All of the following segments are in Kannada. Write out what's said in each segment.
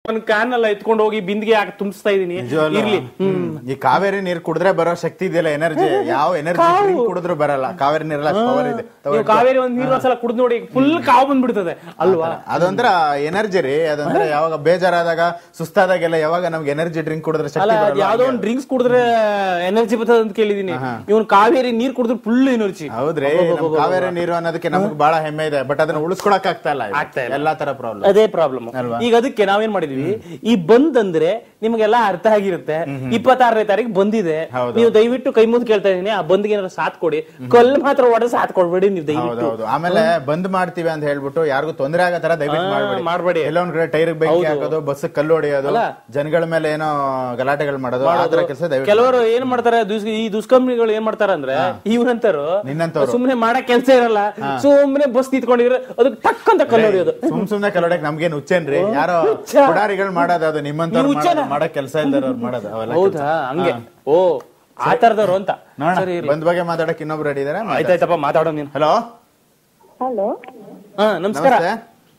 ಒಂದು ಕ್ಯಾನ್ ಎಲ್ಲ ಎತ್ಕೊಂಡು ಹೋಗಿ ಬಿಂದಿಗೆ ಹಾಕಿ ತುಂಬಿಸ್ತಾ ಇದೀನಿ ನಿಜವಲ್ಲ? ಇರ್ಲಿ ಹ್ಮ್. ಈ ಕಾವೇರಿ ನೀರ್ ಕುಡಿದ್ರೆ ಬರೋ ಶಕ್ತಿ ಇದೆಯಲ್ಲ ಎನರ್ಜಿ ಯಾವ ಎನರ್ಜಿ ಡ್ರಿಂಕ್ ಕುಡಿದ್ರು ಬರಲ್ಲ ಕಾವೇರಿ ನೀರೆಲ್ಲ ಪವರ್ ಇದೆ ತಗೋ ನೀವು ಕಾವೇರಿ ಒಂದ್ ನೀರು ಒಂದ್ಸಲ ಕುಡ್ದು ನೋಡಿ ಫುಲ್ ಕಾವು ಬಂದ್ಬಿಡ್ತದೆ ಅಲ್ವಾ ಅದೊಂದ್ರ ಎನರ್ಜಿ ರೀ ಅದಂದ್ರೆ ಯಾವಾಗ ಬೇಜಾರಾದಾಗ ಸುಸ್ತಾದಾಗೆಲ್ಲ ಯಾವಾಗ ನಮ್ಗೆ ಎನರ್ಜಿ ಡ್ರಿಂಕ್ ಕುಡಿದ್ರೆ ಅಲ್ಲ ಶಕ್ತಿ ಅದ್ ಬರಲ್ಲ ಯಾವ್ದೋ ಒಂದ್ ಡ್ರಿಂಕ್ಸ್ ಕುಡಿದ್ರೆ ಎನರ್ಜಿ ಬರ್ತದೆ ಅಂತ ಕೇಳಿದೀನಿ ಇವನ್ ಕಾವೇರಿ ನೀರ್ ಕುಡಿದ್ರೆ ಫುಲ್ ಎನರ್ಜಿ ಹೌದ್ರಿ ನಮ್ ಕಾವೇರಿ ನೀರು ಅನ್ನೋದಕ್ಕೆ ನಮ್ಗೆ ಬಹಳ ಹೆಮ್ಮೆ ಇದೆ ಬಟ್ ಅದನ್ನ ಉಳಿಸ್ಕೊಳಕ್ ಆಗ್ತಾ ಇಲ್ಲ ಇದು. ಆಗ್ತಾ ಇಲ್ಲ. ಎಲ್ಲಾ ತರ ಪ್ರಾಬ್ಲಮ್ ಅದೇ ಪ್ರಾಬ್ಲಮ್ ಅಲ್ವಾ? ಈಗ ಅದಕ್ಕೆ ನಾವೇನ್ ಮಾಡಿದ್ವಿ ಈ ಬಂದ್ ಅಂದ್ರೆ ನಿಮ್ಗೆಲ್ಲ ಅರ್ಥ ಆಗಿರುತ್ತೆ ಇಪ್ಪತ್ತಾರನೇ ತಾರೀಕು ಬಂದಿದೆ ಹೌದು. ನೀವು ದಯವಿಟ್ಟು ಕೈ ಮುದ್ದು ಕೇಳ್ತಾ ಇದೀನಿ ಆ ಬಂದ್ಗೆ ಏನಾದ್ರು ಸಾಥ್ ಕೊಡಿ ಕಲ್ ಮಾತ್ರ ಹೊಡೆದು ಸಾಥ್ ಕೊಡ್ಬೇಡಿ ನೀವು ದಯವಿಟ್ಟು ಹೌದೌದು ಆಮೇಲೆ ಬಂದ್ ಮಾಡ್ತೀವಿ ಅಂತ ಹೇಳ್ಬಿಟ್ಟು ಯಾರಿಗೂ ತೊಂದರೆ ಆಗೋ ತರ ದಯವಿಟ್ಟು ಹಾ, ಮಾಡ್ಬೇಡಿ ಮಾಡ್ಬೇಡಿ. ಎಲ್ಲೊಂದ್ ಕಡೆ ಟೈರ್ ಬೆಂಕಿ ಹಾಕೋದು ಬಸ್ ಕಲ್ಲು ಹೊಡೆಯೋದು ಅಲ್ಲ? ಜನಗಳ ಮೇಲೆ ಏನೋ ಗಲಾಟೆಗಳು ಮಾಡೋದು ಆ ತರ ಕೆಲಸ ದಯವಿಟ್ಟು ಕೆಲವರು ಏನ್ ಮಾಡ್ತಾರೆ ದುಸ್- ಈ ದುಷ್ಕರ್ಮಿಗಳು ಏನ್ ಮಾಡ್ತಾರ ಅಂದ್ರೆ ಇವನಂತರು ನಿನ್ನಂತವ್ರು. ಸುಮ್ನೆ ಮಾಡಕ್ ಕೆಲ್ಸ ಇರಲ್ಲ ಸುಮ್ನೆ ಬಸ್ ನಿಂತ್ಕೊಂಡಿದ್ರೆ ಅದಕ್ಕೆ ಟಕ್ ಅಂತ ಕಲ್ಲು ಹೊಡೆಯೋದು ಸುಮ್ ಸುಮ್ನೆ ಕಲ್ಲೊಡಕ್ ನಮ್ಗೇನ್ ಹುಚ್ಚೇನ್ರಿ ಯಾರೋ ಹುಚ್ಚ. ಪುಡಾರಿಗಳು ಮಾಡೋದು ಅದು ನಿಮ್ಮಂತವ್ರು ನೀವು ಹುಚ್ಚನ? ಮಾಡೋದು- ಮಾಡಕ್ ಕೆಲಸ ಇಲ್ದವ್ರು ಮಾಡೋದು ಅವೆಲ್ಲ ಹೌದಾ ಹಂಗೆ ಓ ಆ ತರದವ್ರು ಅಂತ ನೋಡ ಸರಿ ಇರ್ಲಿ. ಬಂದ್ ಬಗ್ಗೆ ಮಾತಾಡಕ್ ಇನ್ನೊಬ್ರು ರೆಡಿ ಇದಾರೆ ಆಯ್ತಾಯ್ತಪ್ಪ ಮಾತಾಡೋ ನೀನು ಹಲೋ ಹಲೋ ಹಾ ನಮಸ್ಕಾರ ನಮಸ್ತೆ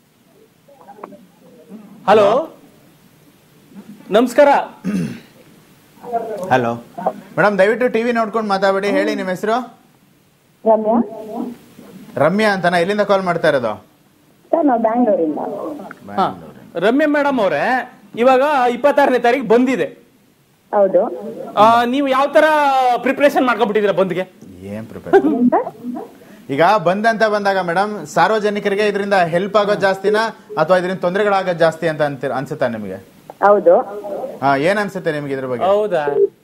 ಹಲೋ ನಮಸ್ಕಾರ ಹಲೋ ಮೇಡಮ್ ದಯವಿಟ್ಟು ಟಿವಿ ನೋಡ್ಕೊಂಡು ಮಾತಾಡ್ಬೇಡಿ ಹೇಳಿ ನಿಮ್ಮ ಹೆಸರು ರಮ್ಯಾ ರಮ್ಯಾ ಅಂತನಾ ಎಲ್ಲಿಂದ ಕಾಲ್ ಮಾಡ್ತಾ ಇರೋದು ಸರ್ ನಾವು ಬ್ಯಾಂಗ್ಳೂರಿಂದ ಹಾ ರಮ್ಯಾ ಮೇಡಮ್ ಅವರೇ ಇವಾಗ ಇಪ್ಪತ್ತಾರನೇ ತಾರೀಕು ಬಂದಿದೆ ಹೌದು ಆ, ನೀವು ಯಾವ ತರ ಪ್ರಿಪರೇಷನ್ ಮಾಡ್ಕೊಂಡ್ಬಿಟ್ಟಿದ್ದೀರಾ ಬಂದ್ಗೆ ಏನ್ ಪ್ರಿಪೇರ್ ಈಗ ಬಂದಂತ ಬಂದಾಗ ಮೇಡಮ್ ಸಾರ್ವಜನಿಕರಿಗೆ ಇದರಿಂದ ಹೆಲ್ಪ್ ಆಗೋದ್ ಜಾಸ್ತಿನಾ ಅಥವಾ ಇದರಿಂದ ತೊಂದರೆಗಳಾಗೋದ್ ಜಾಸ್ತಿ ಅಂತ ಅಂತೀರ ಅನ್ಸುತ್ತಾ ನಿಮಗೆ ಹೌದು ಹಾ ಏನ್ ಅನ್ಸುತ್ತೆ ನಿಮ್ಗೆ ಇದ್ರ ಬಗ್ಗೆ ಹೌದಾ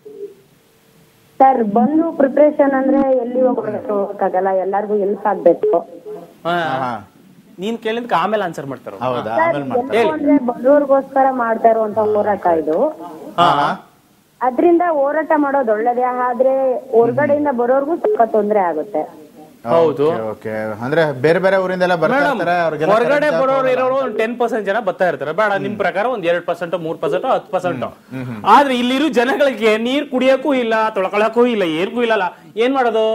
ಸರ್ ಬಂದು ಪ್ರಿಪ್ರೇಷನ್ ಅಂದ್ರೆ ಎಲ್ಲಿ ಹೋಗಕ್ಕಾಗಲ್ಲ ಎಲ್ಲಾರ್ಗು ಹೆಲ್ಪ್ ಆಗ್ಬೇಕು ಹಾ. ಹಾ ನೀನ್ ಕೇಳಿದ್ಕೆ ಆಮೇಲೆ ಆನ್ಸರ್ ಮಾಡ್ತಾರ ಹೌದಾ ಸರ್ ಆಮೇಲೆ ಮಾಡ್ತಾರೆ ಎಲ್ಲೋ ಅಂದ್ರೆ ಬಡವ್ರಿಗೋಸ್ಕರ ಮಾಡ್ತಾ ಇರುವಂತ ಹೋರಾಟ ಇದು ಹಾ ಹಾ. ಅದ್ರಿಂದ ಹೋರಾಟ ಮಾಡೋದು ಒಳ್ಳೇದೇ ಆದ್ರೆ ಹೊರಗಡೆಯಿಂದ ಬರೋರ್ಗು ಸ್ವಲ್ಪ ತೊಂದ್ರೆ ಆಗುತ್ತೆ ಹೌದು Okay, okay. ಅಂದ್ರೆ ಬೇರೆ ಬೇರೆ ಊರಿಂದೆಲ್ಲ ಬರ್ತಾ ಮೇಡಮ್ ಇರ್ತಾರೆ ಅವ್ರಿಗೆಲ್ಲ ಹೊರಗಡೆ correct ಆಗಿ ಬರೋರು ಇರೋರು ಒಂದು ಟೆನ್ ಪರ್ಸೆಂಟ್ ಜನ ಬರ್ತಾ ಇರ್ತಾರೆ ಬೇಡ ನಿಮ್ ಪ್ರಕಾರ ಒಂದ್ ಎರಡ್ ಪರ್ಸೆಂಟ್ ಮೂರ್ ಪರ್ಸೆಂಟ್ ಹತ್ತು ಪರ್ಸೆಂಟ್ ಆದ್ರೆ ಇಲ್ಲಿರೋ ಜನಗಳಿಗೆ ನೀರ್ ಕುಡಿಯಕ್ಕೂ ಇಲ್ಲ ತೊಳ್ಕೊಳಕ್ಕೂ ಇಲ್ಲ ಏನ್ಗೂ ಇಲ್ಲಲ್ಲ ಏನ್ ಮಾಡೋದು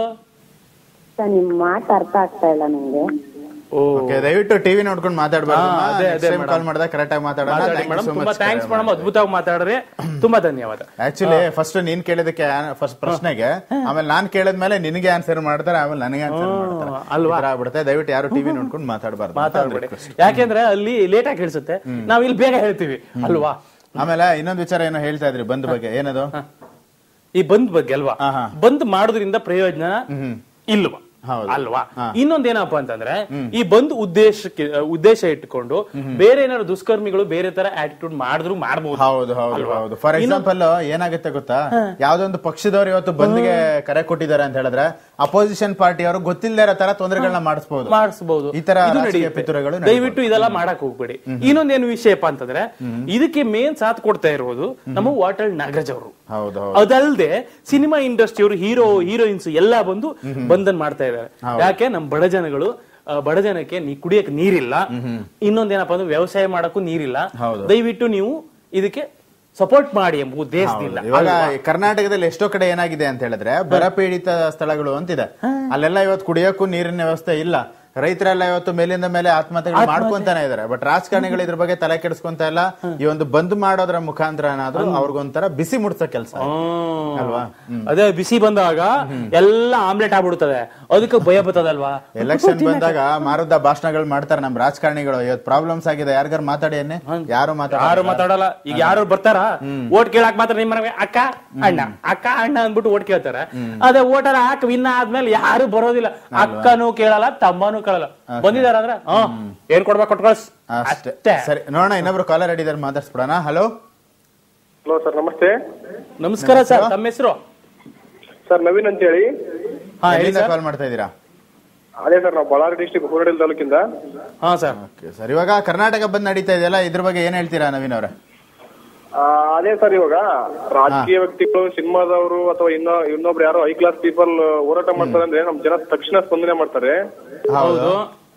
ಸರ್ ನಿಮ್ ಮಾತು ಅರ್ಥ ಆಗ್ತಾ ಇಲ್ಲ ನಂಗೆ Okay, ದಯವಿಟ್ಟು ಟಿವಿ ನೋಡ್ಕೊಂಡು ಮಾತಾಡ್ಬಾರ್ದು ಹಾ, ಅದೇ, ಅದೇ madam. ಕಾಲ್ ಮಾಡಿದಾಗ ಕರೆಕ್ಟ್ ಆಗಿ ಮಾತಾಡೋಣ ಮಾತಾಡಿ ಮೇಡಮ್ ತುಂಬಾ ಥ್ಯಾಂಕ್ಸ್ ಮೇಡಮ್ ಅದ್ಭುತವಾಗಿ ಮಾತಾಡ್ರಿ ತುಂಬಾ ಧನ್ಯವಾದ ಆಕ್ಚುಲಿ ಫಸ್ಟ್ ನೀನ್ ಕೇಳಿದಕ್ಕೆ ಫಸ್ಟ್ ಪ್ರಶ್ನೆಗೆ ಆಮೇಲೆ ನಾನ್ ಕೇಳಿದ್ಮೇಲೆ ನಿನಗೆ ಆನ್ಸರ್ ಮಾಡ್ತಾರೆ ಆಮೇಲೆ ನನಗೆ ಆನ್ಸರ್ ಮಾಡ್ತಾರೆ ಅಲ್ವಾ? ಈ ತರ ಆಗ್ಬಿಡುತ್ತೆ ದಯವಿಟ್ಟು ಯಾರು ಟಿವಿ ನೋಡ್ಕೊಂಡು ಮಾತಾಡಬಾರ್ದು ಮಾತಾಡ್ಬೇಡಿ ಯಾಕೆಂದ್ರೆ ಅಲ್ಲಿ ಲೇಟ್ ಆಗಿ ಕೇಳಿಸುತ್ತೆ ನಾವ್ ಇಲ್ಲಿ ಬೇಗ ಹೇಳ್ತೀವಿ ಅಲ್ವಾ ಆಮೇಲೆ ಇನ್ನೊಂದು ವಿಚಾರ ಏನೋ ಹೇಳ್ತಾ ಇದ್ರಿ ಬಂದ್ ಬಗ್ಗೆ ಏನದು ಈ ಬಂದ್ ಬಗ್ಗೆ ಅಲ್ವಾ ಹಾ, ಹಾ. ಬಂದ್ ಮಾಡೋದ್ರಿಂದ ಪ್ರಯೋಜನ ಇಲ್ವಾ ಹೌದು. ಅಲ್ವಾ ಇನ್ನೊಂದೇನಪ್ಪ ಅಂತಂದ್ರೆ ಈ ಬಂದ್ ಉದ್ದೇಶಕ್ಕೆ ಉದ್ದೇಶ ಇಟ್ಕೊಂಡು ಬೇರೆ ಏನಾದ್ರು ದುಷ್ಕರ್ಮಿಗಳು ಬೇರೆ ತರ ಆಟಿಟ್ಯೂಡ್ ಮಾಡಿದ್ರು ಮಾಡಬಹುದು ಹೌದು ಹೌದು ಹೌದು ಫಾರ್ ಎಕ್ಸಾಂಪಲ್ ಏನಾಗುತ್ತೆ ಗೊತ್ತಾ ಯಾವ್ದೊಂದು ಪಕ್ಷದವ್ರು ಇವತ್ತು ಬಂದ್ಗೆ ಕರೆ ಕೊಟ್ಟಿದ್ದಾರೆ ಅಂತ ಹೇಳಿದ್ರೆ ಅಪೋಸಿಷನ್ ಪಾರ್ಟಿ ಅವರು ಗೊತ್ತಿಲ್ಲದೆ ಇರೋ ತರ ತೊಂದರೆಗಳನ್ನ ಮಾಡಿಸಬಹುದು ಮಾಡಿಸಬಹುದು ಈ ತರ ಇದು ರಾಜಕೀಯ ನಡೆಯುತ್ತೆ. ಪಿತೂರಿಗಳು ದಯವಿಟ್ಟು ಇದೆಲ್ಲ ಮಾಡಕ್ ಹೋಗ್ಬೇಡಿ ಇನ್ನೊಂದೇನು ವಿಷಯಪ್ಪ ಅಂತಂದ್ರೆ ಇದಕ್ಕೆ ಮೇನ್ ಸಾಥ್ ಕೊಡ್ತಾ ಇರೋದು ನಮ್ಮ ವಾಟಲ್ ನಾಗರಾಜ್ ಅವರು ಹೌದು ಹೌದು ಅದಲ್ಲದೆ ಸಿನಿಮಾ ಇಂಡಸ್ಟ್ರಿಯವರು ಹೀರೋ ಹೀರೋಯಿನ್ಸ್ ಎಲ್ಲ ಬಂದು ಬಂಧನ್ ಮಾಡ್ತಾ ಇದ್ದಾರೆ ಯಾಕೆ ನಮ್ ಬಡ ಜನಗಳು ಆ, ಬಡ ಜನಕ್ಕೆ ನೀ ಕುಡಿಯಕ್ ನೀರಿಲ್ಲ ಇನ್ನೊಂದೇನಪ್ಪ ಅಂದ್ರೆ ವ್ಯವಸಾಯ ಮಾಡಕ್ಕೂ ನೀರಿಲ್ಲ ಹೌದು. ದಯವಿಟ್ಟು ನೀವು ಇದಕ್ಕೆ ಸಪೋರ್ಟ್ ಮಾಡಿ ಎಂಬ ಉದ್ದೇಶದಿಂದ ಇವಾಗ ಕರ್ನಾಟಕದಲ್ಲಿ ಎಷ್ಟೋ ಕಡೆ ಏನಾಗಿದೆ ಅಂತ ಹೇಳಿದ್ರೆ ಬರ ಪೀಡಿತ ಸ್ಥಳಗಳು ಅಂತಿದೆ ಅಲ್ಲೆಲ್ಲ ಇವತ್ತು ಕುಡಿಯೋಕ್ಕೂ ನೀರಿನ ವ್ಯವಸ್ಥೆ ಇಲ್ಲ ರೈತರೆಲ್ಲ ಇವತ್ತು ಮೇಲಿಂದ ಮೇಲೆ ಆತ್ಮಹತ್ಯೆಗಳು ಮಾಡ್ಕೊಂತಾನೆ ಇದಾರೆ ಬಟ್ ರಾಜಕಾರಣಿಗಳು ಇದ್ರ ಬಗ್ಗೆ ತಲೆ ಕೆಡಿಸ್ಕೊಂತ ಇಲ್ಲ ಈ ಒಂದು ಬಂದ್ ಮಾಡೋದ್ರ ಮುಖಾಂತರ ಏನಾದ್ರು ಅವ್ರಿಗೊಂಥರ ಬಿಸಿ ಮುಡ್ಸೋ ಕೆಲಸ ಅಲ್ವಾ ಅದೇ ಬಿಸಿ ಬಂದಾಗ ಎಲ್ಲ ಆಮ್ಲೆಟ್ ಆಗ್ಬಿಡುತ್ತದೆ ಅದಕ್ಕೆ ಭಯ ಬರ್ತದಲ್ವಾ ಎಲೆಕ್ಷನ್ ಬಂದಾಗ ಮಾರುದ್ದ ಭಾಷಣಗಳು ಮಾಡ್ತಾರೆ ನಮ್ ರಾಜಕಾರಣಿಗಳು ಇವತ್ತು ಪ್ರಾಬ್ಲಮ್ಸ್ ಆಗಿದೆ ಯಾರಿಗಾರು ಮಾತಾಡಿ ಅನ್ನೆ ಯಾರು ಮಾತಾಡ ಯಾರು ಮಾತಾಡಲ್ಲ ಈಗ ಯಾರು ಬರ್ತಾರ ಓಟ್ ಕೇಳಕ್ ಮಾತ್ರ ನಿಮ್ಮ ಮನೆಗೆ ಅಕ್ಕ ಅಣ್ಣ ಅಕ್ಕ ಅಣ್ಣ ಅಂದ್ಬಿಟ್ಟು ಓಟ್ ಕೇಳ್ತಾರೆ ಅದೇ ಓಟರ ಹಾಕಿ ವಿನ್ನ ಆದ್ಮೇಲೆ ಯಾರು ಬರೋದಿಲ್ಲ ಅಕ್ಕನೂ ಕೇಳಲ್ಲ ತಮ್ಮನೂ ಕೇಳಲ್ಲ ಬಂದಿದಾರ ಅಂದ್ರೆ ಹಾ ಏನ್ ಕೊಡ್ಬೇಕು ಕೊಟ್ಟು ಕಳ್ಸ್ ಅಷ್ಟೇ ಅಷ್ಟೇ ಸರಿ ನೋಡೋಣ ಇನ್ನೊಬ್ರು ಕಾಲರ್ ಇದ್ದಾರೆ ಮಾತಾಡ್ಸ್ಬಿಡೋಣ ಹಲೋ ಹಲೋ ಸರ್ ನಮಸ್ತೆ ನಮಸ್ಕಾರ ಸರ್ ತಮ್ಮ ಹೆಸರು ಸರ್ ನವೀನ್ ಅಂತ ಹೇಳಿ ಹಾ ಹೇಳಿ ಎಲ್ಲಿಂದ ಸರ್ ಕಾಲ್ ಮಾಡ್ತಾ ಇದ್ದೀರಾ ಅದೇ ಸರ್ ನಾವು ಬಳ್ಳಾರಿ ಡಿಸ್ಟಿಕ್ ಹೂರಡಲ್ ತಾಲೂಕಿಂದ ಹಾ ಸರ್ ಓಕೆ ಸರ್ ಇವಾಗ ಕರ್ನಾಟಕ ಬಂದ್ ನಡೀತಾ ಇದೆಯಲ್ಲ ಇದ್ರ ಬಗ್ಗೆ ಏನ್ ಹೇಳ್ತೀರಾ ನವೀನ್ ಅವರೇ ಆ, ಅದೇ ಸರ್ ಇವಾಗ ರಾಜಕೀಯ ವ್ಯಕ್ತಿಗಳು ಸಿನಿಮಾದವರು ಅಥವಾ ಇನ್ನೊ ಇನ್ನೊಬ್ರು ಯಾರೋ ಹೈ ಕ್ಲಾಸ್ ಪೀಪಲ್ ಹೋರಾಟ ಮಾಡ್ತಾರೆ ಅಂದ್ರೆ ನಮ್ ಜನ ತಕ್ಷಣ ಸ್ಪಂದನೆ ಮಾಡ್ತಾರೆ ಹೌದು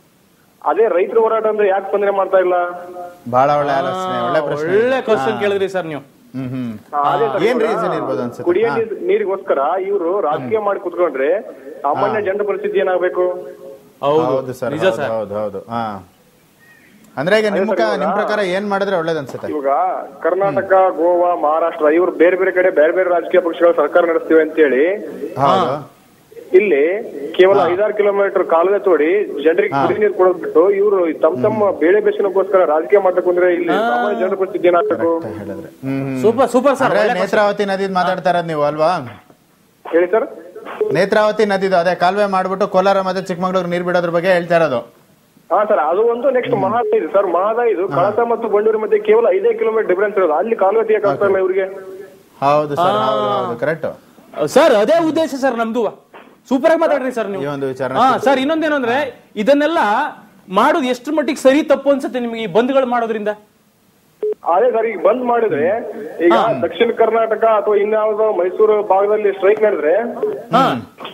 ಅದೇ ರೈತರ ಹೋರಾಟ ಅಂದ್ರೆ ಯಾಕೆ ಸ್ಪಂದನೆ ಮಾಡ್ತಾ ಇಲ್ಲ ಬಹಳ ಒಳ್ಳೆ ಆಲೋಚನೆ ಒಳ್ಳೆ ಪ್ರಶ್ನೆ ಒಳ್ಳೆ ಕ್ವಶನ್ ಕೇಳಿದ್ರಿ ಸರ್ ನೀವು ಹ್ಮ್ ಹ್ಮ್ ಆ, ಅದೇ ಸರ್ ಏನ್ ಇವಾಗ ರೀಸನ್ ಇರ್ಬೋದು ಅನ್ಸುತ್ತೆ ಕುಡಿಯೋ ಹಾ. ನೀರ್- ನೀರಿಗೋಸ್ಕರ ಇವರು ರಾಜಕೀಯ ಮಾಡಿ ಕುತ್ಕೊಂಡ್ರೆ ಸಾಮಾನ್ಯ ಜನರ ಪರಿಸ್ಥಿತಿ ಏನಾಗಬೇಕು ಹೌದು ಹೌದು ಸರ್ ನಿಜ ಹೌದು ಸರ್ ಹೌದು ಹೌದು ಹಾ ಅಂದ್ರೆ ಈಗ ನಿಮ್ ಮುಖ ನಿಮ್ ಪ್ರಕಾರ ಏನ್ ಮಾಡಿದ್ರೆ ಒಳ್ಳೇದ್ ಅನ್ಸುತ್ತೆ ಇವಾಗ ಕರ್ನಾಟಕ ಗೋವಾ ಮಹಾರಾಷ್ಟ್ರ ಇವ್ರು ಬೇರೆ ಬೇರೆ ಕಡೆ ಬೇರೆ ಬೇರೆ ರಾಜಕೀಯ ಪಕ್ಷಗಳು ಸರ್ಕಾರ ನಡೆಸ್ತೀವಿ ಅಂತೇಳಿ ಹೌದು ಇಲ್ಲಿ ಕೇವಲ ಐದಾರು ಕಿಲೋಮೀಟರ್ ಕಾಲುವೆ ತೋಡಿ ಜನರಿಗೆ ಕುಡಿ ನೀರು ಕೊಡೋದ್ ಬಿಟ್ಟು ಇವರು ತಮ್ಮ ತಮ್ಮ ಬೇಳೆ ಬೇಸಿನಕ್ಕೋಸ್ಕರ ರಾಜಕೀಯ ಮಾಡ್ಬೇಕು ಅಂದ್ರೆ ಇಲ್ಲಿ ಸಾಮಾನ್ಯ ಜನರ ಪರಿಸ್ಥಿತಿ ಏನಾಗಬೇಕು ಹೇಳಿದ್ರೆ ಹ್ಮ್ ಹ್ಮ್. ಸೂಪರ್ ಸೂಪರ್ ಸರ್ ಅಂದ್ರೆ ನೇತ್ರಾವತಿ ನದಿದ್ ಮಾತಾಡ್ತಾ ಇರೋದ್ ನೀವು ಅಲ್ವಾ ಹೇಳಿ ಸರ್ ನೇತ್ರಾವತಿ ನದಿದು ಅದೇ ಕಾಲುವೆ ಮಾಡ್ಬಿಟ್ಟು ಕೋಲಾರ ಮತ್ತೆ ಚಿಕ್ಕಮಗಳೂರು ನೀರ್ ಬಿಡೋದ್ರ ಬಗ್ಗೆ ಹೇಳ್ತಾ ಇರೋದು ಹಾ ಸರ್ ಅದು ಒಂದು ನೆಕ್ಸ್ಟ್ ಮಹಾದ ಇದು ಸರ್ ಮಹಾದ ಇದು ಕಳಸ ಮತ್ತು ಬಂಡೂರು ಮಧ್ಯೆ ಕೇವಲ ಐದೇ ಕಿಲೋಮೀಟರ್ ಡಿಫರೆನ್ಸ್ ಇರೋದು ಅಲ್ಲಿ ಕಾಲುವೆ ತೆಗಿಯಕ್ ಆಗ್ತಾ ಇಲ್ಲ ಇವ್ರಿಗೆ ಹೌದು ಸರ್ ಹೌದು ಹೌದು ಕರೆಕ್ಟ್ ಸರ್ ಅದೇ ಉದ್ದೇಶ ಸರ್ ನಮ್ದು ಸೂಪರ್ ಆಗಿ ಮಾತಾಡ್ರಿ ಸರ್ ಈ ನೀವು ಒಂದು ವಿಚಾರ ಹಾ ಸರ್ ಇನ್ನೊಂದೇನು ಅಂದ್ರೆ ಇದನ್ನೆಲ್ಲ ಮಾಡೋದು ಎಷ್ಟು ಮಟ್ಟಿಗೆ ಸರಿ ತಪ್ಪು ಅನ್ಸುತ್ತೆ ನಿಮಗೆ ಈ ಬಂದ್ಗಳು ಮಾಡೋದ್ರಿಂದ ಅದೇ ಸರ್ ಈಗ ಬಂದ್ ಮಾಡಿದ್ರೆ ಈಗ ದಕ್ಷಿಣ ಕರ್ನಾಟಕ ಅಥವಾ ಇನ್ಯಾವುದೋ ಮೈಸೂರು ಭಾಗದಲ್ಲಿ ಸ್ಟ್ರೈಕ್ ನಡೆದ್ರೆ ಹಾ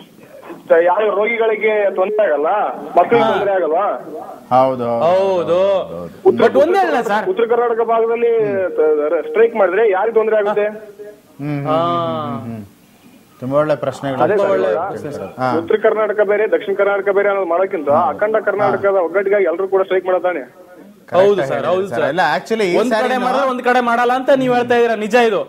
ಯಾವ ರೋಗಿಗಳಿಗೆ ತೊಂದರೆ ಆಗಲ್ಲ ಮಕ್ಕಳಿಗೆ ತೊಂದರೆ ಆಗಲ್ವಾ ಹೌದು ಹೌದು ಬಟ್ ಒಂದೇ ಅಲ್ಲ ಸರ್ ಉತ್ತರ ಕರ್ನಾಟಕ ಭಾಗದಲ್ಲಿ ಸ್ಟ್ರೈಕ್ ಮಾಡಿದ್ರೆ ಯಾರಿಗೆ ತೊಂದರೆ ಆಗುತ್ತೆ ಹ್ಮ್ ಹಾ. ಹ್ಮ್. ತುಂಬಾ ಒಳ್ಳೆ ಪ್ರಶ್ನೆಗಳು ಅದೇ ಸರ್ ಒಳ್ಳೆ ಇವಾಗ ಹಾ. ಉತ್ತರ ಕರ್ನಾಟಕ ಬೇರೆ ದಕ್ಷಿಣ ಕರ್ನಾಟಕ ಬೇರೆ ಅನ್ನೋದು ಮಾಡೋಕ್ಕಿಂತ ಅಖಂಡ ಕರ್ನಾಟಕದ ಒಗ್ಗಟ್ಟಿಗಾಗಿ ಎಲ್ಲರೂ ಕೂಡ ಸ್ಟ್ರೈಕ್ ಮಾಡತಾನೆ ಹೌದು Correct ಸರ್ ಆಗಿ ಹೌದು ಹೇಳಿದ್ರಿ ಸರ್ ಎಲ್ಲ ಆಕ್ಚುಲಿ ಈ ಒಂದ್ ಕಡೆ ಸಾರಿ ಮಾಡಿದ್ರೆ ಒಂದ್ ಕಡೆ ಮಾಡಲ್ಲ ಅಂತ ನೀವ್ ಹೇಳ್ತಾ ಇದೀರ ನಿಜ ಇದು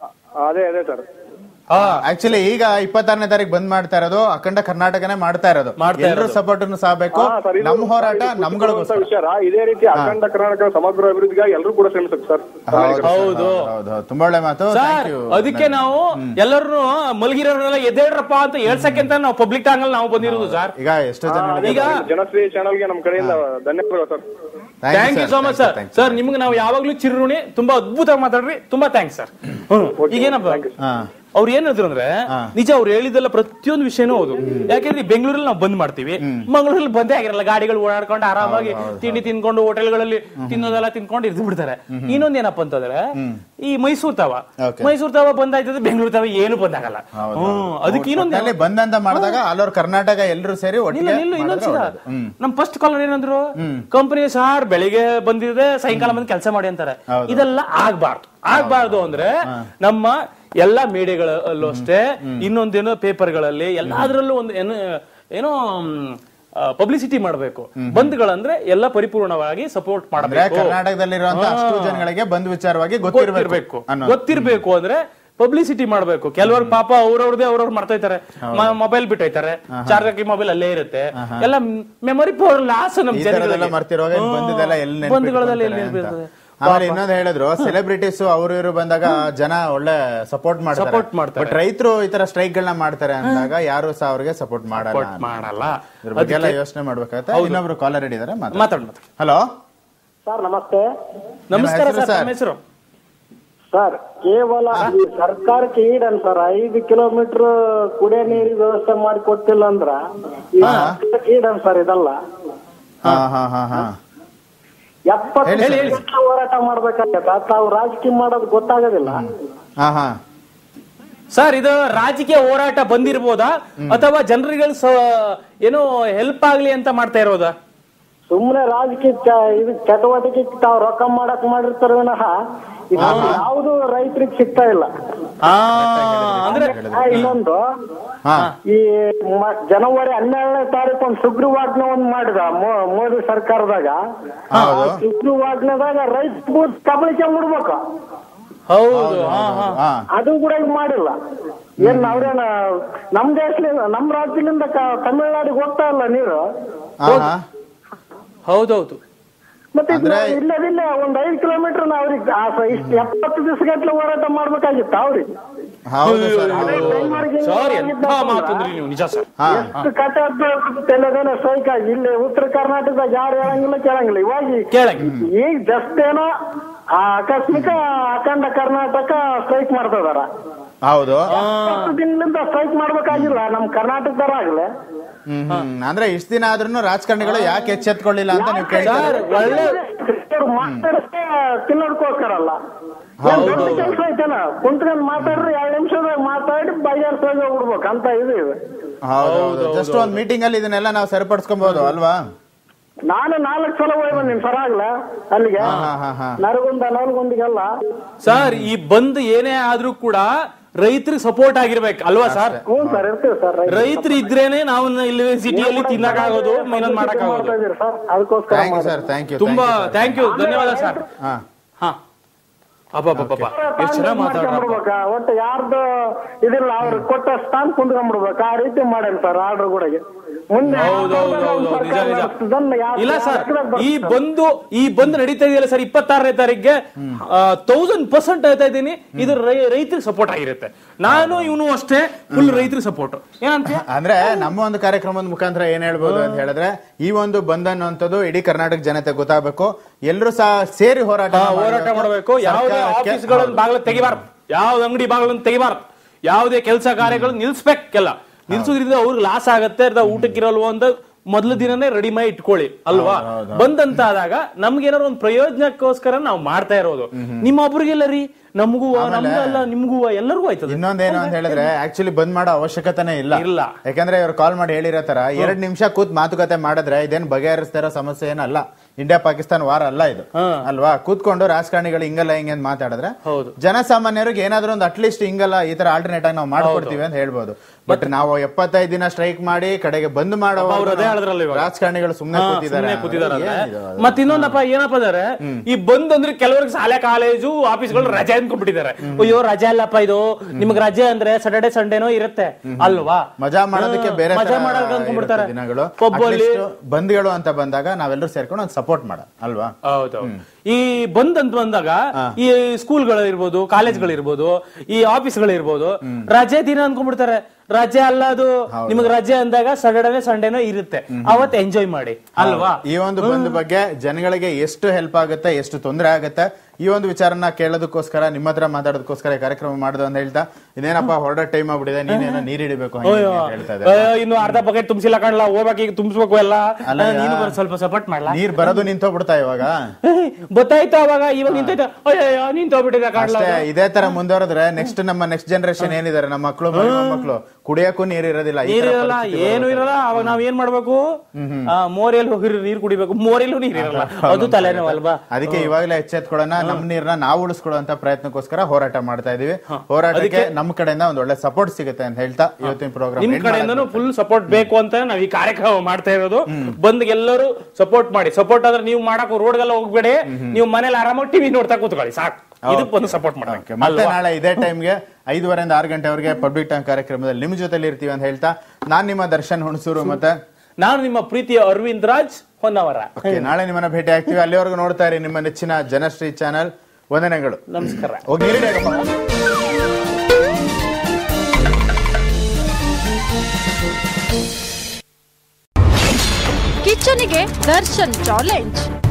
ಅದೇ ಅದೇ ಸರ್ ಆಕ್ಚುಲಿ ಈಗ ಇಪ್ಪತ್ತಾರನೇ ತಾರೀಕು ಬಂದ್ ಮಾಡ್ತಾ ಇರೋದು ಅಖಂಡ ಕರ್ನಾಟಕನೇ ಮಾಡ್ತಾ ಇರೋದು ಮಾಡ್ತಾ ಎಲ್ಲರೂ ಇರೋದು. ಸಪೋರ್ಟ್ ಸಾಗಬೇಕು ಹಾ, ಸರ್, ಇದು ನಮ್ಮ ಹೋರಾಟ ಇದು ನಮ್ಗಳಿಗೋಸ್ಕರ ವಿಚಾರ ಇದೇ ರೀತಿ ಅಖಂಡ ಕರ್ನಾಟಕ ಸಮಗ್ರ ಅಭಿವೃದ್ಧಿಗಾಗಿ ಎಲ್ಲರೂ ಕೂಡ ಶ್ರಮಿಸಬೇಕು ಸರ್ ಹೌದು ಹೌದು. ಹೌದು ಹೌದು ತುಂಬಾ ಒಳ್ಳೆ ಮಾತು ಸರ್ ಥ್ಯಾಂಕ್ ಯು ಅದಕ್ಕೆ ನಾವು ಎಲ್ಲರೂ ಮಲಗಿರೋರೆಲ್ಲ ಎದ್ದೇಳ್ರಪ್ಪ ಅಂತ ಹೇಳ್ಸಕ್ಕೆ ಅಂತ ನಾವು ಪಬ್ಲಿಕ್ ಟಾಂಗಲ್ ನಾವು ಬಂದಿರೋದು ಸರ್ ಈಗ ಎಷ್ಟೋ ಜನ ಈಗ ಜನಶ್ರೀ ಚಾನಲ್ಗೆ ನಮ್ಮ ಕಡೆಯಿಂದ ಧನ್ಯವಾದಗಳು sir thank you so much sir sir ನಿಮ್ಗೆ ನಾವು ಯಾವಾಗ್ಲೂ ಚಿರುಣಿ ತುಂಬಾ ಅದ್ಭುತವಾಗಿ ಮಾತಾಡ್ರಿ ತುಂಬಾ ಥ್ಯಾಂಕ್ಸ್ ಸರ್ ಈಗೇನಪ್ಪ ಹಾ ಅವ್ರು ಏನ್ ಹೇಳಿದ್ರು ಅಂದ್ರೆ ನಿಜ ಅವ್ರು ಹೇಳಿದೆಲ್ಲ ಪ್ರತಿಯೊಂದು ವಿಷಯನೂ ಹೌದು ಯಾಕೆಂದ್ರೆ ಈ ಬೆಂಗಳೂರಲ್ಲಿ ನಾವು ಬಂದ್ ಮಾಡ್ತೀವಿ ಮಂಗಳೂರಲ್ಲಿ ಬಂದೇ ಆಗಿರಲ್ಲ ಗಾಡಿಗಳು ಓಡಾಡ್ಕೊಂಡು ಆರಾಮಾಗಿ ತಿಂಡಿ ತಿನ್ಕೊಂಡು ಹೋಟೆಲ್ಗಳಲ್ಲಿ ತಿನ್ನೋದೆಲ್ಲ ತಿನ್ಕೊಂಡು ಇದ್ದು ಬಿಡ್ತಾರೆ ಇನ್ನೊಂದ್ ಏನಪ್ಪ ಅಂತಂದ್ರೆ ಈ ಮೈಸೂರ್ ತಾವ Okay. ಮೈಸೂರ್ ತಾವ ಬಂದಾಯ್ತದೆ ಬೆಂಗಳೂರು ತಾವ ಏನು ಬಂದಾಗಲ್ಲ ಹ್ಮ್ ಅದಕ್ಕೆ ಇನ್ನೊಂದ್ ಒಟ್ನಲ್ಲಿ ಬಂದಂತ ಮಾಡಿದಾಗ ಆಲ್ ಕರ್ನಾಟಕ ಎಲ್ಲರೂ ಸೇರಿ ಇಲ್ಲ ಒಟ್ಟಿಗೆ ಇಲ್ಲ ಇನ್ನೊಂದ್ ಮಾಡಿದ್ರೆ ಸಲ ಒಳ್ಳೇದು. ಹ್ಮ್. ನಮ್ ಫಸ್ಟ್ ಕಾಲರ್ ಏನಂದ್ರು ಕಂಪನಿ ಸಾರ್ ಬೆಳಿಗ್ಗೆ ಬಂದಿದೆ ಸಾಯಂಕಾಲ ಬಂದು ಕೆಲಸ ಮಾಡಿ ಅಂತಾರೆ ಹೌದು. ಇದೆಲ್ಲ ಆಗ್ಬಾರ್ದು ಆಗ್ಬಾರ್ದು ಅಂದ್ರೆ ನಮ್ಮ ಎಲ್ಲಾ ಮೀಡಿಯಾಗಳಲ್ಲೂ ಅಷ್ಟೇ ಇನ್ನೊಂದೇನೋ ಪೇಪರ್ಗಳಲ್ಲಿ ಎಲ್ಲಾದ್ರಲ್ಲೂ ಒಂದು ಏನು ಏನೋ ಪಬ್ಲಿಸಿಟಿ ಮಾಡಬೇಕು ಬಂದ್ಗಳಂದ್ರೆ ಎಲ್ಲ ಪರಿಪೂರ್ಣವಾಗಿ ಸಪೋರ್ಟ್ ಅಂದ್ರೆ ಮಾಡಬೇಕು ಕರ್ನಾಟಕದಲ್ಲಿರುವಂತ ಅಷ್ಟು ಜನಗಳಿಗೆ ಬಂದ್ ವಿಚಾರವಾಗಿ ಗೊತ್ತಿರಬೇಕು ಗೊತ್ತಿರ್ಬೇಕು ಅನ್ನೋದು ಗೊತ್ತಿರ್ಬೇಕು ಅಂದ್ರೆ ಪಬ್ಲಿಸಿಟಿ ಮಾಡ್ಬೇಕು ಕೆಲವರು ಪಾಪ ಅವ್ರವ್ರದೇ ಅವ್ರವ್ರು ಮರ್ತೈತಾರೆ ಮೊಬೈಲ್ ಬಿಟ್ಟೈತಾರೆ ಚಾರ್ಜ್ ಹಾಕಿ ಮೊಬೈಲ್ ಅಲ್ಲೇ ಇರುತ್ತೆ ಎಲ್ಲ ಮೆಮೊರಿ ಪವರ್ ಲಾಸ್ ನಮ್ ಈ ತರದೆಲ್ಲ ಜನಗಳಿಗೆ ಮರ್ತಿರುವಾಗ ಇನ್ ಬಂದಿದ್ದೆಲ್ಲ ಎಲ್ಲಿ ಬಂಧುಗಳದೆಲ್ಲ ಎಲ್ಲಿ ನೆನ್ಪಿಟ್ಕೊಳ್ತಾರೆ ಅಂತ. ನೆನ್ಪಿರ್ತದೆ? ಆಮೇಲೆ ಇನ್ನೊಂದು ಹೇಳಿದ್ರು ಸೆಲೆಬ್ರಿಟೀಸ್ ಅವರು ಇವರು ಬಂದಾಗ ಜನ ಒಳ್ಳೆ ಸಪೋರ್ಟ್ ಮಾಡ್ತಾರೆ Support ಮಾಡ್ತಾರೆ. ಬಟ್ ರೈತರು ಈ ತರ ಸ್ಟ್ರೈಕ್ ಗಳನ್ನ ಮಾಡ್ತಾರೆ ಅಂದಾಗ ಯಾರು ಸಹ ಅವ್ರಿಗೆ ಸಪೋರ್ಟ್ ಮಾಡಲ್ಲ Support ಮಾಡಲ್ಲ ಇದ್ರ ಬಗ್ಗೆ ಎಲ್ಲ ಯೋಚನೆ ಮಾಡ್ಬೇಕಾಗತ್ತೆ ಇನ್ನೊಬ್ರು ಕಾಲರ್ ರೆಡಿ ಇದಾರೆ ಮಾತಾಡ್ ಮಾತಾಡ್ ಹಲೋ ಸರ್ ನಮಸ್ತೆ ನಮಸ್ಕಾರ ಹೆಸರು ಸರ್ ಸರ್? ನಮ್ಮ ಹೆಸರು ಸರ್ ಕೇವಲ ಈ ಸರ್ಕಾರಕ್ಕೆ ಈಡನ್ ಸರ್ ಐದು ಕಿಲೋಮೀಟರ್ ಕುಡಿಯೋ ನೀರಿಗೆ ವ್ಯವಸ್ಥೆ ಮಾಡಿ ಕೊಟ್ಟಿಲ್ಲ ಅಂದ್ರ ಈ ಸರ್ಕಾರಕ್ಕೆ ಈಡನ್ ಸರ್ ಇದಲ್ಲ ಹಾ ಹಾ ಹಾ ಹಾ ಎಪ್ಪತ್ತು ಹೇಳಿ ಸರ್, ವರ್ಷ ಹೋರಾಟ ಮಾಡ್ಬೇಕಾಗತ್ತ ತಾವು ರಾಜಕೀಯ ಮಾಡೋದು ಗೊತ್ತಾಗೋದಿಲ್ಲ ಹಾ ಹಾ ಸರ್ ಇದು ರಾಜಕೀಯ ಹೋರಾಟ ಬಂದಿರ್ಬೋದಾ ಅಥವಾ ಜನರಿಗೆ ಏನೋ ಹೆಲ್ಪ್ ಆಗ್ಲಿ ಅಂತ ಮಾಡ್ತಾ ಇರೋದಾ ಸುಮ್ನೆ ರಾಜಕೀಯ ಚ- ಇದು ಚಟುವಟಿಕೆ ತಾವು ರೊಕ್ಕ ಮಾಡಕ್ ಮಾಡಿರ್ತಾರ ವಿನಃ ಇದು ಯಾವುದು ರೈತರಿಗೆ ಸಿಗ್ತಾ ಇಲ್ಲ ಆ, ಅಂದ್ರೆ ಆ, ಇನ್ನೊಂದು ಹಾ ಈ ಮ- ಜನವರಿ ಹನ್ನೆರಡನೇ ತಾರೀಕು ಒಂದು ಸುಗ್ರೀವಾಜ್ಞೆ ಒಂದ್ ಮಾಡಿದ ಮೋ- ಮೋದಿ ಸರ್ಕಾರದಾಗ ಆ ಹೌದು. ಸುಗ್ರೀವಾಜ್ಞೆದಾಗ ರೈತ ಬೂತ್ ಕಬಳಿಕೆ ಮುಡ್ಬೇಕು ಹೌದು ಹಾ ಹಾ ಹಾ ಅದು ಕೂಡ ಈಗ ಮಾಡಿಲ್ಲ ಏನ್ ಅವ್ರೇನ ನಮ್ ದೇಶದಿಂದ ನಮ್ ರಾಜ್ಯದಿಂದ ಕ- ತಮಿಳ್ನಾಡಿಗೆ ಹೋಗ್ತಾ ಇಲ್ಲ ನೀರು ಹಾ ಹಾ ಹೌದೌದು ಮತ್ತೆ ಇದ್ನ ಅಂದ್ರೆ- ಇಲ್ಲದಿಲ್ಲ ಒಂದ್ ಐದ್ ಕಿಲೋಮೀಟರ್ ಅವ್ರಿಗೆ ಇಷ್ಟ ಎಪ್ಪತ್ತು ದಿವಸ ಗಂಟ್ಲೆ ಹೋರಾಟ ಮಾಡ್ಬೇಕಾಗಿತ್ತ ಅವ್ರಿಗೆ ಹೌದು ಸರ್ ಅದೇ ಬೆಂಗಳೂರಿಗೆ ಸರ್ ಎಂತ ಹಿಂಗ್ ಮಾತಂದ್ರಿ ನೀವು ನಿಜ ಸರ್ ಹಾ ಎಷ್ಟು ಕಟ್ಟ ತೆಲಂಗಾಣ ಸ್ಟ್ರೈಕ್ ಆಗಿ ಇಲ್ಲಿ ಉತ್ತರ ಕರ್ನಾಟಕದಾಗ ಯಾರು ಹೇಳಂಗಿಲ್ಲ ಕೇಳಂಗಿಲ್ಲ ಇವಾಗ ಕೇಳಂಗಿ ಈಗ ಜಸ್ಟ್ ಏನೋ ಆ ಆಕಸ್ಮಿಕ ಅಖಂಡ ಕರ್ನಾಟಕ ಸ್ಟ್ರೈಕ್ ಮಾಡ್ತಿದಾರ ಹೌದು ಹತ್ತು ದಿನದಿಂದ ಸ್ಟ್ರೈಕ್ ಮಾಡ್ಬೇಕಾಗಿಲ್ಲ ನಮ್ ಕರ್ನಾಟಕದವ್ರ ಆಗ್ಲಿ ಹ್ಮ್ ಹ್ಮ್ ಅಂದ್ರೆ ಇಷ್ಟ ದಿನ ಆದ್ರೂ ರಾಜಕಾರಣಿಗಳು ಯಾಕೆ ಎಚ್ಚೆತ್ಕೊಳ್ಳಿಲ್ಲ ಅಂತ ನೀವು ಕೇಳ್ತಾರೆ ಸರ್ ಒಳ್ಳೆ ಅವ್ರು ಮಾತಾಡಕ್ಕೆ ತಿನ್ನೋದಕ್ಕೋಸ್ಕರ ಅಲ್ಲ ಕೆಲಸ ಐತಲ್ಲ ಕುಂತ್ಕೊಂಡ್ ಮಾತಾಡ್ರಿ ಎರಡ್ ನಿಮಿಷದಾಗ ಮಾತಾಡಿ ಬಗೆಹರಿಸೋಗಿ ಹೋಗ್ಬಿಡ್ಬೇಕು ಅಂತ ಇದು ಇದೆ ಹೌದು ಜಸ್ಟ್ ಒಂದ್ ಮೀಟಿಂಗ್ ಅಲ್ಲಿ ಇದನ್ನೆಲ್ಲ ನಾವು ಸರಿಪಡಿಸ್ಕೊಬಹುದು ಅಲ್ವಾ ನಾನು ನಾಲ್ಕು ಸಲ ಹೋಗಿ ಬಂದಿನಿ ಸರ್ ಆಗ್ಲ ಅಲ್ಲಿಗೆ ಹಾ ಹಾ ಹಾ ನರಗುಂದ ನವಲಗುಂದಿಗೆಲ್ಲ ಸರ್ ಈ ಬಂದ್ ಏನೇ ಆದ್ರೂ ಕೂಡ ರೈತರಿಗೆ ಸಪೋರ್ಟ್ ಆಗಿರ್ಬೇಕು ಅಲ್ವಾ ಸರ್ ಹ್ಞೂ ಸರ್ ಇರ್ತೀವಿ ಸರ್ ರೈತರು ಇದ್ರೇನೆ ನಾವು ಇಲ್ಲಿ ಸಿಟಿಯಲ್ಲಿ ತಿನ್ನಕ್ಕಾಗೋದು ಇನ್ನೊಂದ್ ಮಾಡಕ್ಕಾಗೋದು ಮಾಡ್ತಾ ಇದೀರಿ ಸರ್ ಅದಕ್ಕೋಸ್ಕರ ಥ್ಯಾಂಕ್ ಯು ಮಾಡಿದೆ. ಸರ್ ಥ್ಯಾಂಕ್ ಯು ತುಂಬಾ ಥ್ಯಾಂಕ್ ಯು ಧನ್ಯವಾದ ಸರ್ ಹಾ ಹಾ ಅಬ್ಬಬ್ಬಬ್ಬ ಎಷ್ಟು ಚೆನ್ನಾಗಿ ಮಾತಾಡ್ರಪ್ಪ ಮಾಡ್ಕೊಂಡ್ಬಿಡ್ಬೇಕಾ? ಒಟ್ಟು ಯಾರ್ದು ಇದಿಲ್ಲ ಅವ್ರು ಕೊಟ್ಟ ಸ್ಥಾನ ಕುಂದ್ಕೊಂಡ್ಬಿಡ್ಬೇಕು ಆ ರೀತಿ ಮಾಡೇನ್ ಸರ್ ಆರ್ಡರ್ ಕೂಡ ಮುಂದೆ ಹೌದೌದೌದು ನಿಜ ನಿಜ ಇದನ್ನ ಯಾವ- ಇಲ್ಲ ಯಾವ ಸರ್ ಲೆಕ್ಕದಾಗ ಈ ಬರ್ತದೆ? ಬಂದು ಈ ಬಂದು ನಡೀತಾ ಇದೆಯಲ್ಲ ಸರ್ ಇಪ್ಪತ್ತಾರನೇ ತಾರೀಕಿಗೆ ತೌಸಂಡ್ ಪರ್ಸೆಂಟ್ ಹೇಳ್ತಾ ಇದ್ದೀನಿ ಇದು ರೈ- ರೈತರಿಗೆ ಸಪೋರ್ಟ್ ಆಗಿರುತ್ತೆ ನಾನು ಇವನು ಅಷ್ಟೇ ಫುಲ್ ರೈತರಿಗೆ ಸಪೋರ್ಟ್ ಏನಂತ ಅಂದ್ರೆ ನಮ್ಮ ಒಂದು ಕಾರ್ಯಕ್ರಮದ ಮುಖಾಂತರ ಏನ್ ಹೇಳ್ಬೋದು ಅಂತ ಹೇಳಿದ್ರೆ ಈ ಒಂದು ಬಂದ್ ಅನ್ನುವಂಥದ್ದು ಇಡೀ ಕರ್ನಾಟಕ ಜನತೆ ಗೊತ್ತಾಗಬೇಕು ಎಲ್ಲರೂ ಸಹ ಸೇರಿ ಹೋರಾಟ ಹೋರಾಟ ಮಾಡಬೇಕು ಯಾವುದೇ ಆಫೀಸ್ಗಳನ್ನು ಬಾಗಿಲು ತೆಗಿಬಾರ್ದು ಯಾವ್ದು ಅಂಗಡಿ ಬಾಗಿಲನ್ನು ತೆಗಿಬಾರ್ದು ಯಾವುದೇ ಕೆಲಸ ಕಾರ್ಯಗಳು ನಿಲ್ಸ್ಬೇಕೆಲ್ಲ ನಿಲ್ಸೋದ್ರಿಂದ ಅವ್ರಿಗೆ ಲಾಸ್ ಆಗತ್ತೆ ಅರ್ಧ ಊಟಕ್ಕಿರಲ್ವೋ ಅಂತ ಮೊದಲ ದಿನನೇ ರೆಡಿ ಮಾಡಿ ಇಟ್ಕೊಳ್ಳಿ ಅಲ್ವಾ ಬಂದಂತ ಆದಾಗ ನಮ್ಗೆ ಏನಾದ್ರು ಒಂದು ಪ್ರಯೋಜನಕ್ಕೋಸ್ಕರ ನಾವು ಮಾಡ್ತಾ ಇರೋದು ನಿಮ್ಮ ಒಬ್ರಿಗೆಲ್ಲ ರೀ ನಮಗೂ ನಮ್ಗೂ ಅಲ್ಲ ನಿಮ್ಗೂ ಎಲ್ಲರಿಗೂ ಆಯ್ತದೆ ಇನ್ನೊಂದೇನು ಅಂತ ಹೇಳಿದ್ರೆ ಆಕ್ಚುಲಿ ಬಂದ್ ಮಾಡೋ ಅವಶ್ಯಕತೆನೇ ಇಲ್ಲ ಇಲ್ಲ. ಯಾಕಂದ್ರೆ ಇವ್ರು ಕಾಲ್ ಮಾಡಿ ಹೇಳಿರೋ ತರ ಎರಡ್ ನಿಮಿಷ ಕೂತ್ ಮಾತುಕತೆ ಮಾಡಿದ್ರೆ ಇದೇನ್ ಬಗೆಹರಿಸ್ತಾ ಇರೋ ಸಮಸ್ಯೆ ಏನಲ್ಲ ಇಂಡಿಯಾ ಪಾಕಿಸ್ತಾನ ವಾರ ಅಲ್ಲ ಇದು ಅಲ್ವಾ ಕೂತ್ಕೊಂಡು ರಾಜಕಾರಣಿಗಳು ಹಿಂಗಲ್ಲ ಹಿಂಗೆ ಅಂತ ಮಾತಾಡಿದ್ರೆ ಹೌದು. ಜನಸಾಮಾನ್ಯರಿಗೆ ಏನಾದ್ರೂ ಒಂದು ಅಟ್ಲೀಸ್ಟ್ ಹಿಂಗಲ್ಲ ಈ ತರ ಆಲ್ಟರ್ನೇಟ್ ಆಗಿ ನಾವು ಮಾಡ್ಕೊಡ್ತೀವಿ ಅಂತ ಹೇಳ್ಬೋದು ಬಟ್ ನಾವು ಎಪ್ಪತ್ತೈದು ದಿನ ಸ್ಟ್ರೈಕ್ ಮಾಡಿ ಕಡೆಗೆ ಬಂದ್ ಮಾಡೋ ಅವ್ರು ಅದೇ ಹೇಳಿದ್ರಲ್ಲ ಇವಾಗ. ರಾಜಕಾರಣಿಗಳು ಸುಮ್ನೆ ಹಾ, ಕೂತಿದ್ದಾರೆ ಸುಮ್ನೆ ಕೂತಿದಾರಲ್ಲ. ಏನಿದು ಅದು? ಮತ್ ಇನ್ನೊಂದಪ್ಪ ಏನಪ್ಪ ಅಂದ್ರೆ ಈ ಬಂದ್ ಅಂದ್ರೆ ಕೆಲವರಿಗೆ ಶಾಲೆ ಕಾಲೇಜು ಆಫೀಸ್ಗಳು ರಜೆ ಅನ್ಕೊಂಡ್ಬಿಟ್ಟಿದ್ದಾರೆ ಅಯ್ಯೋ ರಜೆ ಅಲ್ಲಪ್ಪ ಇದು ನಿಮ್ಗೆ ರಜೆ ಅಂದ್ರೆ ಸ್ಯಾಟರ್ಡೆ ಸಂಡೇನೋ ಇರುತ್ತೆ ಅಲ್ವಾ ಮಜಾ ಮಾಡೋದಕ್ಕೆ ಹಾ, ಬೇರೆ ಮಜಾ ತರ ಮಾಡಕ್ ಅನ್ಕೊಂಡ್ಬಿಡ್ತಾರೆ ಇರುತ್ತೆ ದಿನಗಳು ಪಬ್ಬಲ್ಲಿ Atleast ಬಂದ್ಗಳು ಅಂತ ಬಂದಾಗ ನಾವೆಲ್ಲರೂ ಸೇರ್ಕೊಂಡು ಒಂದು ಸಪೋರ್ಟ್ ಮಾಡ ಅಲ್ವಾ ಹೌದೌದು ಈ ಬಂದ್ ಅಂತ ಬಂದಾಗ ಈ ಸ್ಕೂಲ್ಗಳಿರ್ಬೋದು ಕಾಲೇಜ್ಗಳಿರ್ಬೋದು ಈ ಆಫೀಸ್ಗಳಿರ್ಬೋದು ರಜೆ ದಿನ ಅನ್ಕೊಂಡ್ಬಿಡ್ತಾರೆ ರಜೆ ಅಲ್ಲ ಅದು ನಿಮ್ಗೆ ರಜೆ ಅಂದಾಗ ಸಾಟರ್ಡೆ ಸಂಡೇನೋ ಇರುತ್ತೆ ಅವತ್ ಎಂಜಾಯ್ ಮಾಡಿ ಅಲ್ವಾ ಈ ಒಂದು ಬಂದ್ ಬಗ್ಗೆ ಜನಗಳಿಗೆ ಎಷ್ಟು ಹೆಲ್ಪ್ ಆಗುತ್ತೆ ಎಷ್ಟು ತೊಂದರೆ ಆಗುತ್ತೆ ಈ ಒಂದು ವಿಚಾರನ ಕೇಳೋದಕ್ಕೋಸ್ಕರ ನಿಮ್ಮ ಹತ್ರ ಮಾತಾಡೋದಕ್ಕೋಸ್ಕರ ಈ ಕಾರ್ಯಕ್ರಮ ಮಾಡುದು ಅಂತ ಹೇಳ್ತಾ ಇನ್ನೇನಪ್ಪ ಹೊರಡ ಟೈಮ್ ಆಗ್ಬಿಟ್ಟಿದೆ ನೀನೇನೋ ನೀರ್ ಹಿಡಿಬೇಕು ಹಂಗೆ ಹಿಂಗೆ ಅಂತ ಹೇಳ್ತಾ ಇದ್ದಾರೆ. ಅಯ್ಯೋ, ಇನ್ನು ಅರ್ಧ ಬಕೆಟ್ ತುಂಬಿಸಿಲ್ಲ ಕಾಣಲ್ಲ ಹೋಗ್ಬೇಕು ಈಗ ತುಂಬಿಸ್ಬೇಕು ಎಲ್ಲ ಅಲ್ಲ, ನೀನು ಬರೋ ಸ್ವಲ್ಪ ಸಪೋರ್ಟ್ ಮಾಡ್ಲಾ ನೀರ್ ಬರೋದು ನಿಂತೋಗ್ಬಿಡ್ತಾ ಇವಾಗ ಏಯ್, ಗೊತ್ತಾಯ್ತು ಅವಾಗ ಇವಾಗ ನಿಂತೈತ ಅಯ್ಯೋ ನಿಂತೋಗ್ಬಿಟ್ಟಿದೆ ಕಾಣಲ್ಲ ಅಷ್ಟೇ ಇದೇ ತರ ಮುಂದುವರೆದ್ರೆ ನೆಕ್ಸ್ಟ್ ನಮ್ಮ ನೆಕ್ಸ್ಟ್ ಜನರೇಷನ್ ಏನಿದ್ದಾರೆ ನಮ್ಮ ಮಕ್ಕಳು ಮಕ್ಕಳು ಕುಡಿಯಕ್ಕೂ ನೀರ್ ಇರೋದಿಲ್ಲ ಈ ತರ ನೀರಿರಲ್ಲ ಪರಿಸ್ಥಿತಿ ಏನು ಇರಲ್ಲ ಅವಾಗ ನಾವ್ ಏನ್ ಮಾಡ್ಬೇಕು ಆ, ಮೋರಿಯಲ್ಲಿ ಹೋಗಿ ನೀರ್ ಕುಡಿಬೇಕು ಮೋರಿಯಲ್ಲೂ ನೀರ್ ಇರಲ್ಲ ಅದು ತಲೆನೋವು ಅಲ್ವಾ ಅದಕ್ಕೆ ಇವಾಗಲೇ ಎಚ್ಚೆತ್ಕೊಳ್ಳೋಣ ನಮ್ ನೀರ್ನ ನಾವು ಉಳಿಸ್ಕೊಳ್ಳುವಂತ ಪ್ರಯತ್ನಕ್ಕೋಸ್ಕರ ಹೋರಾಟ ಮಾಡ್ತಾ ಇದೀವಿ ಹೋರಾಟಕ್ಕೆ ನಮ್ಮ ಕಡೆಯಿಂದ ಒಂದ್ ಒಳ್ಳೆ ಸಪೋರ್ಟ್ ಸಿಗುತ್ತೆ ಅಂತ ಹೇಳ್ತಾ ಇವತ್ತಿನ ಪ್ರೋಗ್ರಾಮ್ ನಿಮ್ ಕಡೆಯಿಂದನೂ ಫುಲ್ ಸಪೋರ್ಟ್ ಬೇಕು ಅಂತ ನಾವ್ ಈ ಕಾರ್ಯಕ್ರಮ ಮಾಡ್ತಾ ಇರೋದು ಬಂದ್ ಎಲ್ಲರೂ ಸಪೋರ್ಟ್ ಮಾಡಿ ಸಪೋರ್ಟ್ ಆದ್ರೆ ನೀವು ಮಾಡಕ್ ರೋಡ್ಗೆಲ್ಲ ಹೋಗ್ಬೇಡಿ ನೀವು ಮನೇಲಿ ಆರಾಮಾಗಿ ಟಿವಿ ನೋಡ್ತಾ ಕೂತ್ಕೊಳ್ಳಿ ಸಾಕು ಇದಕ್ಕೆ ಒಂದು ಸಪೋರ್ಟ್ ಮಾಡ್ಬೇಕು ಮತ್ತೆ ನಾಳೆ ಇದೇ ಟೈಮ್ಗೆ ಐದುವರೆಯಿಂದ ಆರು ಗಂಟೆವರೆಗೆ ಪಬ್ಲಿಕ್ ಟೈಮ್ ಕಾರ್ಯಕ್ರಮದಲ್ಲಿ ನಿಮ್ ಜೊತೆಲಿ ಇರ್ತೀವಿ ಅಂತ ಹೇಳ್ತಾ ನಾನ್ ನಿಮ್ಮ ದರ್ಶನ್ ಹುಣಸೂರು ಮತ್ತೆ ನಾನು ನಿಮ್ಮ ಪ್ರೀತಿಯ ಅರವಿಂದ್ ರಾಜ್ ಹೊನ್ನವರ Okay, ನಾಳೆ ನಿಮ್ಮನ್ನ ಭೇಟಿ ಆಗ್ತೀವಿ ಅಲ್ಲಿವರೆಗೂ ನೋಡ್ತಾ ಇರಿ ನಿಮ್ಮ ನೆಚ್ಚಿನ ಜನಶ್ರೀ ಚಾನಲ್ ವಂದನೆಗಳು ನಮಸ್ಕಾರ ಹೋಗಿ ನೀರು ಹಿಡಿಯಪ್ಪ. ಕಿಚ್ಚನಿಗೆ ದರ್ಶನ್ ಚಾಲೆಂಜ್